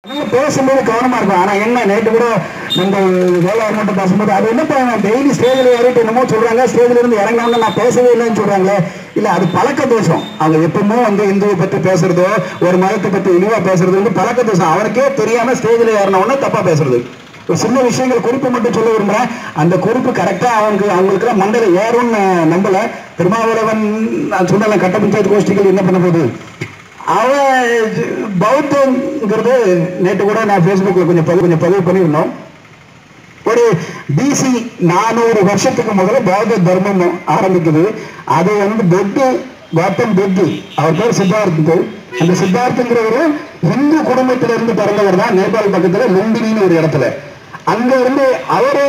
நம்ம பேசும்போது கவனமா இருக்கும் ஆனா என்ன நேற்று கூட நம்ம வேலையார் மட்டும் பேசும்போது அது என்ன பண்ண டெய்லி ஸ்டேஜில் ஏறிட்டு என்னமோ சொல்றாங்க ஸ்டேஜ்ல இருந்து இறங்கினாங்க நான் பேசவே இல்லைன்னு சொல்றாங்களே இல்ல அது பழக்க தோஷம் அவங்க எப்பவுமே வந்து இந்துவை பத்தி பேசுறதோ ஒரு மதத்தை பத்தி இழிவா பேசுறது வந்து பழக்க தோஷம் அவனுக்கே தெரியாம ஸ்டேஜில் ஏறின உடனே தப்பா பேசுறது ஒரு சின்ன விஷயங்கள் குறிப்பு மட்டும் சொல்ல விரும்புறேன் அந்த குறிப்பு கரெக்டா அவங்க அவங்களுக்கு மண்டல ஏறும்னு நம்பல திருமாவளவன் நான் சொன்ன கட்ட பஞ்சாயத்து கோஷ்டிகள் என்ன பண்ண போகுது அவன் பௌத்தங்கிறது நேற்று கூட நான் ஃபேஸ்புக்கில் கொஞ்சம் பதிவு கொஞ்சம் பதிவு பண்ணியிருந்தோம் ஒரு பிசி நானூறு வருஷத்துக்கு முதல்ல பௌத்த தர்மம் ஆரம்பிக்குது அது வந்து புத்து கௌதம் புத்து அவர் பேர் சித்தார்த்து அந்த சித்தார்த்துங்கிறவர் இந்து குடும்பத்தில இருந்து பிறந்தவர் தான் நேபாள் பக்கத்துல லும்பினின்னு ஒரு இடத்துல அங்க இருந்து அவரு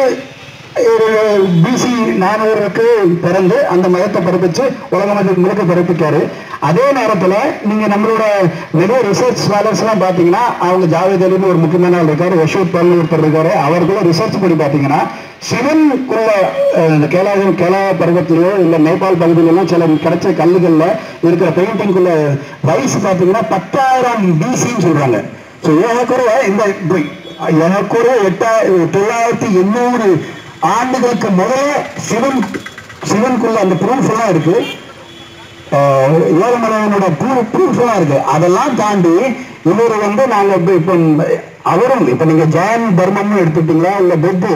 பிசி நானூறுக்கு பிறந்து அந்த மதத்தை பிறப்பிச்சு உலக மதத்துக்கு முழுக்க பிறப்பிக்காரு அதே நேரத்துல நீங்க நம்மளோட நிறைய ரிசர்ச் ஸ்காலர்ஸ் எல்லாம் பாத்தீங்கன்னா அவங்க ஜாவேத் அலின்னு ஒரு முக்கியமான ஆள் இருக்காரு யசோத் பால் ஒருத்தர் இருக்காரு அவர்களும் ரிசர்ச் படி பாத்தீங்கன்னா சிவனுக்குள்ள அஹ், இந்த கேலாயம் கேலா பருவத்திலயோ இல்ல நேபாள் பகுதியிலலாம் சில கிடைச்ச கல்லுகள்ல இருக்கிற பெயிண்டிங்குள்ள வயசு பாத்தீங்கன்னா பத்தாயிரம் பிசின்னு சொல்றாங்க ஸோ ஏறக்குறைய இந்த இப்படி ஏறக்குறைய எட்டா தொள்ளாயிரத்தி எண்ணூறு ஆண்டுகளுக்கு முதல்ல சிவன் சிவனுக்குள்ள அந்த ப்ரூஃப் எல்லாம் இருக்கு ஆஹ் ஏழுமலையனோட ப்ரூஃப் ப்ரூஃப் எல்லாம் இருக்கு அதெல்லாம் தாண்டி இவர் வந்து நாங்க இப்ப இப்போ அவரும் இப்ப நீங்க ஜெயன் தர்மம்னு எடுத்துட்டீங்களா இல்ல புத்து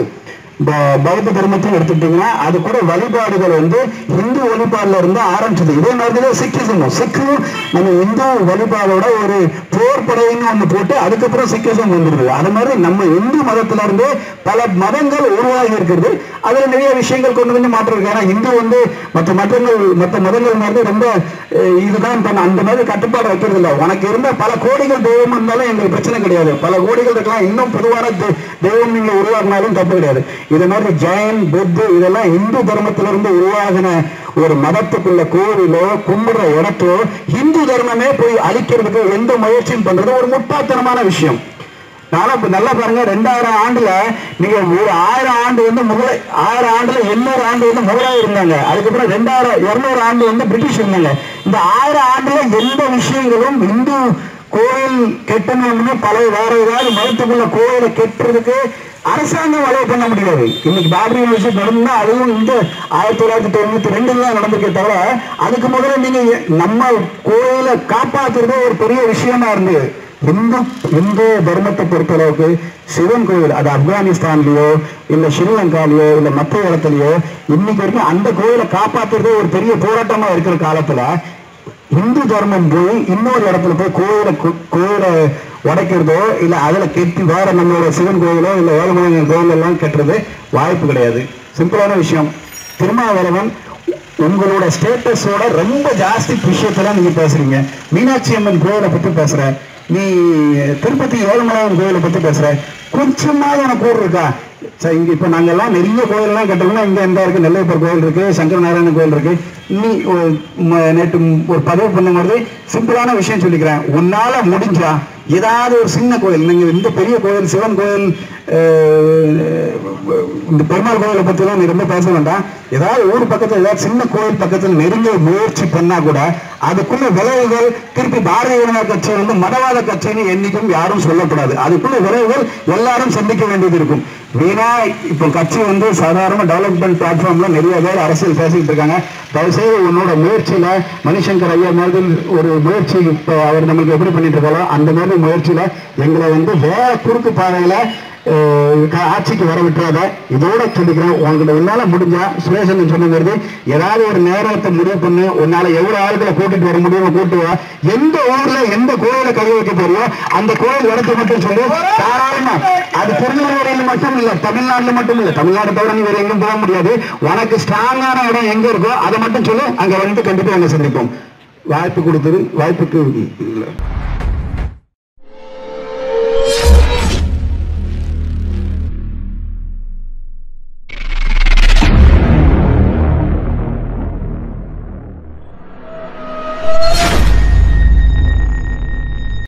ப- பௌத்த தர்மத்தையும் எடுத்துட்டீங்கன்னா அது கூட வழிபாடுகள் வந்து இந்து வழிபாடுல இருந்து ஆரம்பிச்சது இதே மாதிரி தான் சிக்கிசமும் சிக்கும் நம்ம இந்து வழிபாடோட ஒரு போர் படைன்னு ஒண்ணு போட்டு அதுக்கப்புறம் சிக்கிசம் வந்துருது அது மாதிரி நம்ம இந்து மதத்துல இருந்து பல மதங்கள் உருவாகி இருக்கிறது அதுல நிறைய விஷயங்கள் கொண்டு கொஞ்சம் மாற்றம் இருக்கு ஏன்னா இந்து வந்து மற்ற மதங்கள் மற்ற மதங்கள் மாதிரி ரொம்ப அஹ், இதுதான் பண்ண அந்த மாதிரி கட்டுப்பாடு வைக்கிறது இல்லை உனக்கு இருந்த பல கோடிகள் தெய்வம் இருந்தாலும் எங்களுக்கு பிரச்சனை கிடையாது பல கோடிகள் இருக்கலாம் இன்னும் பொதுவான தெ- தெய்வம் நீங்க உருவாக்கினாலும் தப்பு கிடையாது இது மாதிரி ஜெயின் புத்து இதெல்லாம் இந்து தர்மத்திலிருந்து உருவாகின ஒரு மதத்துக்குள்ள கோவிலோ கும்பிடுற இடத்தோ இந்து தர்மமே போய் அழிக்கிறதுக்கு எந்த முயற்சியும் பண்றது ஒரு முட்டாள்தனமான விஷயம் நானும் இப்ப நல்லா பாருங்க ரெண்டாயிரம் ஆண்டுல நீங்க ஒரு ஆயிரம் ஆண்டு வந்து முகலாய் ஆயிரம் ஆண்டுல எண்ணூறு ஆண்டு வந்து முகலாய் இருந்தாங்க அதுக்கப்புறம் ரெண்டாயிரம் இருநூறு ஆண்டு வந்து பிரிட்டிஷ் இருந்தாங்க இந்த ஆயிரம் ஆண்டுல எந்த விஷயங்களும் இந்து கோயில் கெட்டணும்னு பல வேற ஏதாவது மதத்துக்குள்ள கோயிலை கெட்டுறதுக்கு அரசாங்கம் அலோவ் பண்ண முடியாது இன்னைக்கு பாபரி யூனிவர்சிட்டி நடந்தா அதுவும் இந்த ஆயிரத்தி தொள்ளாயிரத்தி தொண்ணூத்தி ரெண்டுல தான் நடந்திருக்கே தவிர அதுக்கு முதல்ல நீங்க நம்ம கோயிலை காப்பாத்துறதே ஒரு பெரிய விஷயமா இருந்தது இந்து இந்து தர்மத்தை பொறுத்தளவுக்கு சிவன் கோயில் அது ஆப்கானிஸ்தான்லயோ இல்ல ஸ்ரீலங்காலயோ இல்ல மற்ற இடத்துலயோ இன்னைக்கு வரைக்கும் அந்த கோயிலை காப்பாத்துறதே ஒரு பெரிய போராட்டமா இருக்கிற காலத்துல இந்து தர்மம் போய் இன்னொரு இடத்துல போய் கோயிலை கு- கோயிலை உடைக்கிறதோ இல்ல அதுல கெட்டி வேற நம்மளோட சிவன் கோயிலோ இல்ல ஏழுமலையன் கோயில் எல்லாம் கட்டுறது வாய்ப்பு கிடையாது சிம்பிளான விஷயம் திருமாவளவன் உங்களோட ஸ்டேட்டஸோட ரொம்ப ஜாஸ்தி விஷயத்தெல்லாம் நீங்க பேசுறீங்க மீனாட்சி அம்மன் கோயிலை பத்தி பேசுற நீ திருப்பதி ஏழுமலையன் கோயிலை பத்தி பேசுற கொஞ்சமாவது உனக்கு ஊர் இருக்கா சரி, இங்க இப்ப நாங்க எல்லாம் நிறைய கோயில் எல்லாம் கட்டணும்னா இங்க எந்த இருக்கு நெல்லையப்பர் கோயில் இருக்கு சங்கர நாராயணன் கோயில் இருக்கு நீ ஒரு- ம- நேற்று ஒரு பதிவு பண்ணும்போது சிம்பிளான விஷயம் சொல்லிக்கிறேன் உன்னால முடிஞ்சா ஏதாவது ஒரு சின்ன கோயில் நீங்க இந்த பெரிய கோயில் சிவன் கோயில் அஹ், இந்த பெருமாள் கோயிலை பத்தி எல்லாம் நீ ரொம்ப பேச வேண்டாம் ஏதாவது ஊர் பக்கத்துல ஏதாவது சின்ன கோயில் பக்கத்துல நெருங்க முயற்சி பண்ணா கூட அதுக்குள்ள விளைவுகள் திருப்பி பாரதிய ஜனதா கட்சி வந்து மதவாத கட்சின்னு என்னைக்கும் யாரும் சொல்லக்கூடாது அதுக்குள்ள விளைவுகள் எல்லாரும் சந்திக்க வேண்டியது இருக்கும் வீணா இப்போ கட்சி வந்து சாதாரண டெவலப்மெண்ட் பிளாட்ஃபார்ம்ல நிறைய பேர் அரசியல் பேசிட்டு இருக்காங்க தயவுசெய்து உன்னோட முயற்சியில மணிசங்கர் ஐயா மாதிரி ஒரு முயற்சி இப்போ அவர் நம்மளுக்கு எப்படி பண்ணிட்டு இருக்காரோ அந்த மாதிரி முயற்சியில எங்களை வந்து வேற குறுக்கு பாதையில அஹ், க- ஆட்சிக்கு வர விட்டுறாத இதோட சொல்லிக்கிறேன் உங்ககிட்ட உன்னால முடிஞ்சா சுரேஷன் சொன்ன மாதிரி ஏதாவது ஒரு நேரத்தை முடிவு பண்ணு உன்னால எவ்வளவு ஆளுகளை கூட்டிட்டு வர முடியுமோ கூட்டு வா எந்த ஊர்ல எந்த கோயில கை வைக்க போறியோ அந்த கோயில் இடத்தை மட்டும் சொல்லி தாராளமா அது திருநெல்வேலியில மட்டும் இல்ல தமிழ்நாட்டுல மட்டும் இல்ல தமிழ்நாடு தவிர நீ வேற எங்கேயும் போக முடியாது உனக்கு ஸ்ட்ராங்கான இடம் எங்க இருக்கோ அதை மட்டும் சொல்லு அங்க வந்து கண்டிப்பா அங்க சந்திப்போம் வாய்ப்பு கொடுத்தது வாய்ப்புக்கு